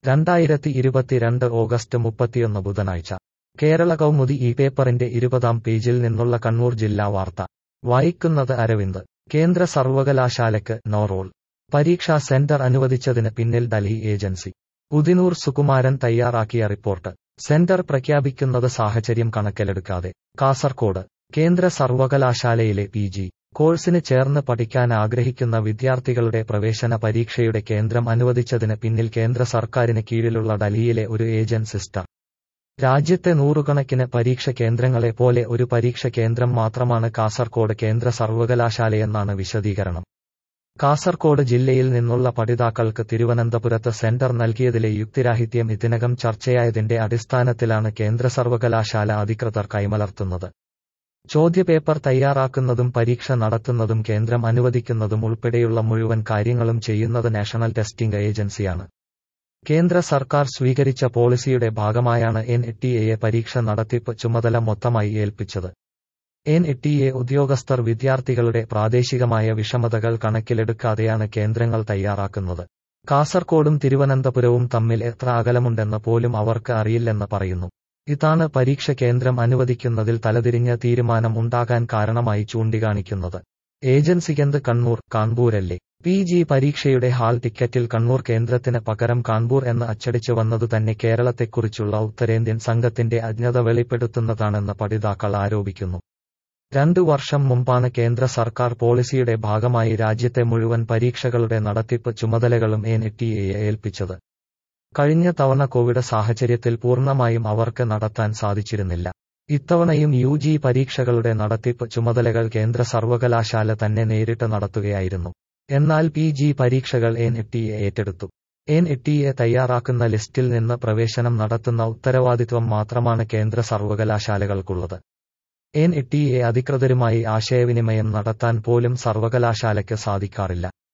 രണ്ടായിരത്തി ഇരുപത്തിരണ്ട് ഓഗസ്റ്റ് മുപ്പത്തിയൊന്ന് ബുധനാഴ്ച കേരള കൗമുദി ഈ പേപ്പറിന്റെ ഇരുപതാം പേജിൽ നിന്നുള്ള കണ്ണൂർ ജില്ലാ വാർത്ത വായിക്കുന്നത് അരവിന്ദ് കേന്ദ്ര സർവകലാശാലയ്ക്ക് നോ റോൾ പരീക്ഷാ സെന്റർ അനുവദിച്ചതിന് പിന്നിൽ ഡൽഹി ഏജൻസി ഉദിനൂർ സുകുമാരൻ തയ്യാറാക്കിയ റിപ്പോർട്ട് സെന്റർ പ്രഖ്യാപിക്കുന്നത് സാഹചര്യം കണക്കിലെടുക്കാതെ കാസർകോട് കേന്ദ്ര സർവകലാശാലയിലെ പി ജി കോഴ്സിന് ചേർന്ന് പഠിക്കാൻ ആഗ്രഹിക്കുന്ന വിദ്യാർത്ഥികളുടെ പ്രവേശന പരീക്ഷയുടെ കേന്ദ്രം അനുവദിച്ചതിന് പിന്നിൽ കേന്ദ്ര സർക്കാരിന് കീഴിലുള്ള ഡൽഹിയിലെ ഒരു ഏജന്റ് സിസ്റ്റർ രാജ്യത്തെ നൂറുകണക്കിന് പരീക്ഷ കേന്ദ്രങ്ങളെ പോലെ ഒരു പരീക്ഷ കേന്ദ്രം മാത്രമാണ് കാസർകോട് കേന്ദ്ര സർവകലാശാലയെന്നാണ് വിശദീകരണം കാസർകോട് ജില്ലയിൽ നിന്നുള്ള പഠിതാക്കൾക്ക് തിരുവനന്തപുരത്ത് സെന്റർ നൽകിയതിലെ യുക്തിരാഹിത്യം ഇതിനകം ചർച്ചയായതിന്റെ അടിസ്ഥാനത്തിലാണ് കേന്ദ്ര സർവകലാശാല അധികൃതർ കൈമലർത്തുന്നത് ചോദ്യപേപ്പർ തയ്യാറാക്കുന്നതും പരീക്ഷ നടത്തുന്നതും കേന്ദ്രം അനുവദിക്കുന്നതും ഉൾപ്പെടെയുള്ള മുഴുവൻ കാര്യങ്ങളും ചെയ്യുന്നത് നാഷണൽ ടെസ്റ്റിംഗ് ഏജൻസിയാണ് കേന്ദ്ര സർക്കാർ സ്വീകരിച്ച പോളിസിയുടെ ഭാഗമായാണ് എൻ ടി എയെ പരീക്ഷ നടത്തിപ്പ് ചുമതല മൊത്തമായി ഏൽപ്പിച്ചത് എൻ ടി എ ഉദ്യോഗസ്ഥർ വിദ്യാർത്ഥികളുടെ പ്രാദേശികമായ വിഷമതകൾ കണക്കിലെടുക്കാതെയാണ് കേന്ദ്രങ്ങൾ തയ്യാറാക്കുന്നത് കാസർകോടും തിരുവനന്തപുരവും തമ്മിൽ എത്ര അകലമുണ്ടെന്ന് പോലും അവർക്ക് അറിയില്ലെന്ന് പറയുന്നു ഇതാണ് പരീക്ഷ കേന്ദ്രം അനുവദിക്കുന്നതിൽ തലതിരിഞ്ഞ തീരുമാനം ഉണ്ടാകാൻ കാരണമായി ചൂണ്ടിക്കാണിക്കുന്നത് ഏജൻസിക്കെന്ത് കണ്ണൂർ കാൺപൂരല്ലേ പി ജി പരീക്ഷയുടെ ഹാൾ ടിക്കറ്റിൽ കണ്ണൂർ കേന്ദ്രത്തിന് പകരം കാൺപൂർ എന്ന് അച്ചടിച്ചു വന്നതു തന്നെ കേരളത്തെക്കുറിച്ചുള്ള ഉത്തരേന്ത്യൻ സംഘത്തിന്റെ അജ്ഞത വെളിപ്പെടുത്തുന്നതാണെന്ന് പഠിതാക്കൾ ആരോപിക്കുന്നു രണ്ടു വർഷം മുമ്പാണ് കേന്ദ്ര സർക്കാർ പോളിസിയുടെ ഭാഗമായി രാജ്യത്തെ മുഴുവൻ പരീക്ഷകളുടെ നടത്തിപ്പ് ചുമതലകളും എൻ ടി എയെ ഏൽപ്പിച്ചത് കഴിഞ്ഞ തവണ കോവിഡ് സാഹചര്യത്തിൽ പൂർണ്ണമായും അവർക്ക് നടത്താൻ സാധിച്ചിരുന്നില്ല ഇത്തവണയും യു ജി പരീക്ഷകളുടെ നടത്തിപ്പ് ചുമതലകൾ കേന്ദ്ര സർവകലാശാല തന്നെ നേരിട്ട് നടത്തുകയായിരുന്നു എന്നാൽ പി ജി പരീക്ഷകൾ എൻ ടി എ ഏറ്റെടുത്തു എൻ ടി എ തയ്യാറാക്കുന്ന ലിസ്റ്റിൽ നിന്ന് പ്രവേശനം നടത്തുന്ന ഉത്തരവാദിത്വം മാത്രമാണ് കേന്ദ്ര സർവകലാശാലകൾക്കുള്ളത് എൻ ടി എ അധികൃതരുമായി ആശയവിനിമയം നടത്താൻ പോലും സർവകലാശാലയ്ക്ക് സാധിക്കാറില്ല